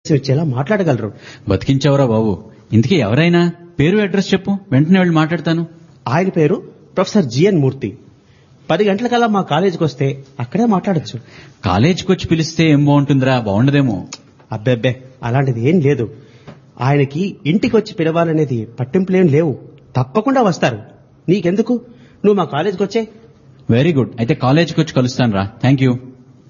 ఇచ్చేలా మాట్లాడగలరు బతికించావురా బాబు ఇంతకీ ఎవరైనా పేరు అడ్రస్ చెప్పు వెంటనే వెళ్ళి మాట్లాడతాను ఆయన పేరు ప్రొఫెసర్ జిఎన్ మూర్తి పది గంటలకల్లా మా కాలేజీకి వస్తే అక్కడే మాట్లాడొచ్చు కాలేజీకి వచ్చి పిలిస్తే ఏం బాగుంటుందిరా బాగుండదేమో అబ్బెబ్బే అలాంటిది ఏం లేదు ఆయనకి ఇంటికి వచ్చి పిలవాలనేది పట్టింపులేం లేవు తప్పకుండా వస్తారు నీకెందుకు నువ్వు మా కాలేజీకి వచ్చే వెరీ గుడ్ అయితే కాలేజీకి వచ్చి కలుస్తాను రా థ్యాంక్ యూ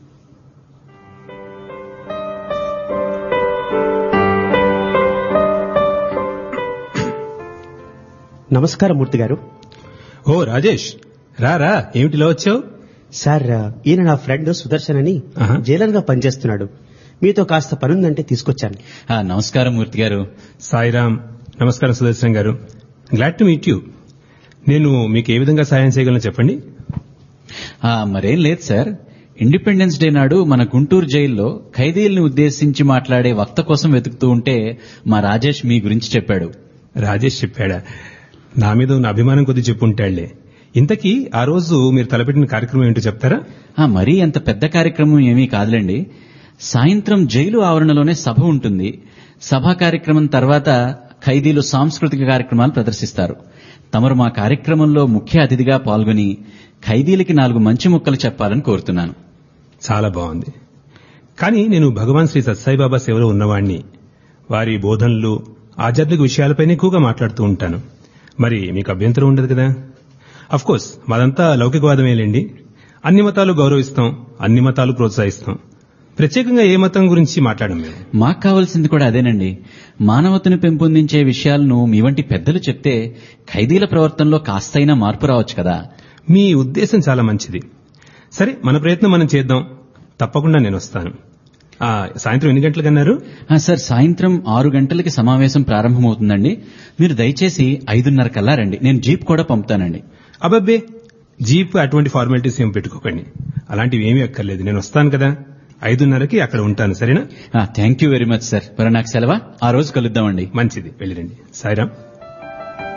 నమస్కారం మూర్తి గారు ఓ రాజేష్ రా రా ఏమిటిలా వచ్చావు సార్ ఈయన నా ఫ్రెండ్ సుదర్శన్ అని ఆహా. జైలర్ గా పనిచేస్తున్నాడు మీతో కాస్త పనుందంటే తీసుకొచ్చాను ఆ, నమస్కారం మూర్తి గారు సాయిరామ్ నమస్కారం సుదర్శన్ గారు గ్లాడ్ టు మీట్ యూ నేను మీకు ఏ విధంగా సాయం చేయగలను చెప్పండి ఆ, మరేం లేదు సార్ ఇండిపెండెన్స్ డే నాడు మన గుంటూరు జైల్లో ఖైదీల్ని ఉద్దేశించి మాట్లాడే వక్త కోసం వెతుకుతూ ఉంటే మా రాజేష్ మీ గురించి చెప్పాడు రాజేష్ చెప్పాడా నా మీద ఉన్న అభిమానం కొద్ది చెప్పుంటాళ్లే ఇంతకీ ఆ రోజు మీరు తలపెట్టిన కార్యక్రమం ఏంటో చెప్తారా ఆ, మరీ అంత పెద్ద కార్యక్రమం ఏమీ కాదులేండి సాయంత్రం జైలు ఆవరణలోనే సభ ఉంటుంది సభా కార్యక్రమం తర్వాత ఖైదీలు సాంస్కృతిక కార్యక్రమాలు ప్రదర్శిస్తారు తమరు మా కార్యక్రమంలో ముఖ్య అతిథిగా పాల్గొని ఖైదీలకి నాలుగు మంచి ముక్కలు చెప్పాలని కోరుతున్నాను చాలా బాగుంది కానీ నేను భగవాన్ శ్రీ సత్సాయిబాబా సేవలో ఉన్నవాణ్ణి వారి బోధనలు ఆధ్యాత్మిక విషయాలపైన ఎక్కువగా మాట్లాడుతూ ఉంటాను మరి మీకు అభ్యంతరం ఉండదు కదా కోర్స్ మాదంతా లౌకికవాదమేలేండి అన్ని మతాలు గౌరవిస్తాం అన్ని మతాలు ప్రోత్సహిస్తాం ప్రత్యేకంగా ఏ మతం గురించి మాట్లాడం మేము మాకు కావాల్సింది కూడా అదేనండి మానవతను పెంపొందించే విషయాలను మీ వంటి పెద్దలు చెప్తే ఖైదీల ప్రవర్తనలో కాస్తైనా మార్పు రావచ్చు కదా మీ ఉద్దేశం చాలా మంచిది సరే మన ప్రయత్నం మనం చేద్దాం తప్పకుండా నేను వస్తాను ఆ, సాయంత్రం ఎన్ని గంటలకన్నారు ఆ, సార్ సాయంత్రం ఆరు గంటలకి సమావేశం ప్రారంభమవుతుందండి మీరు దయచేసి ఐదున్నర కల్లా రండి నేను జీప్ కూడా పంపుతానండి అబ్బబ్బే జీప్ అటువంటి ఫార్మాలిటీస్ ఏం పెట్టుకోకండి అలాంటివి ఏమీ అక్కర్లేదు నేను వస్తాను కదా ఐదున్నరకి అక్కడ ఉంటాను సరేనా thank you very much sir మరి నాకు సెలవా ఆ రోజు కలుద్దామండి మంచిది వెళ్ళిరండి సాయిరామ్